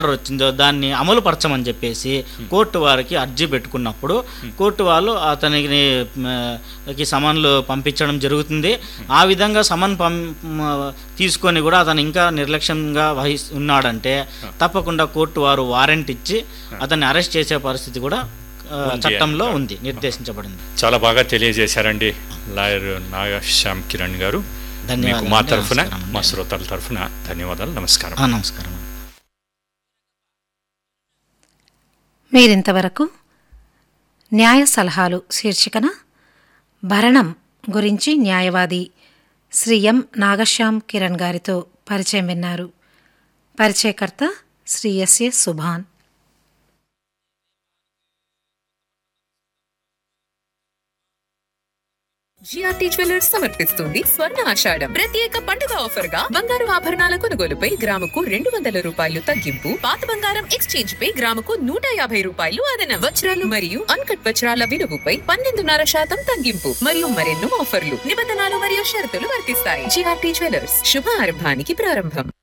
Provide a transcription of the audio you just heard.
Order వచ్చిందో దాన్ని అమలు పరచమని చెప్పేసి కోర్టు వారికి అర్జీ పెట్టుకున్నప్పుడు కోర్టు వాళ్ళు అతనికి మ, కి సమన్లు పంపించడం జరుగుతుంది ఆ విధంగా సమన్ పం మ, తీసుకొని కూడా అతను ఇంకా నిర్లక్ష్యంగా వహి ఉన్నాడంటే తప్పకుండా కోర్టు వారు వారెంట్ ఇచ్చి అతన్ని అరెస్ట్ చేసే పరిస్థితి కూడా ఆ, ఉంది చట్టంలో అంటారు. ఉంది నిర్దేశించబడింది చాలా బాగా తెలియజేశారండి లాయర్ నాగశ్యామ్ కిరణ్ గారు ధన్యవాదాలు మీకు మా అండి. తరఫున నమస్కారం అండి. మా శ్రోతల తరఫున ధన్యవాదాలు నమస్కారం ఆ, నమస్కారం అండి. మీరింతవరకు న్యాయ సలహాలు శీర్షికన భరణం గురించి న్యాయవాది శ్రీ ఎం నాగశ్యామ్ కిరణ్ గారితో పరిచయం విన్నారు పరిచయకర్త Shri S A Subhan GRT jewellers సమర్పిస్తుంది స్వర్ణ ఆషాఢం ప్రత్యేక పండుగ ఆఫర్ గా బంగారు ఆభరణాల కొనుగోలుపై గ్రాముకు రెండు వందల రూపాయలు తగ్గింపు పాత బంగారం ఎక్స్చేంజ్ పై గ్రాముకు నూట యాభై రూపాయలు అదన వజ్రాలు మరియు అన్కట్ వజ్రాల విలువపై పన్నెండున్నర శాతం తగ్గింపు మరియు మరెన్నో ఆఫర్లు నిబంధనలు మరియు షరతులు వర్తిస్తాయి జిఆర్టీ జ్యువెలర్స్ శుభ ఆరంభానికి ప్రారంభం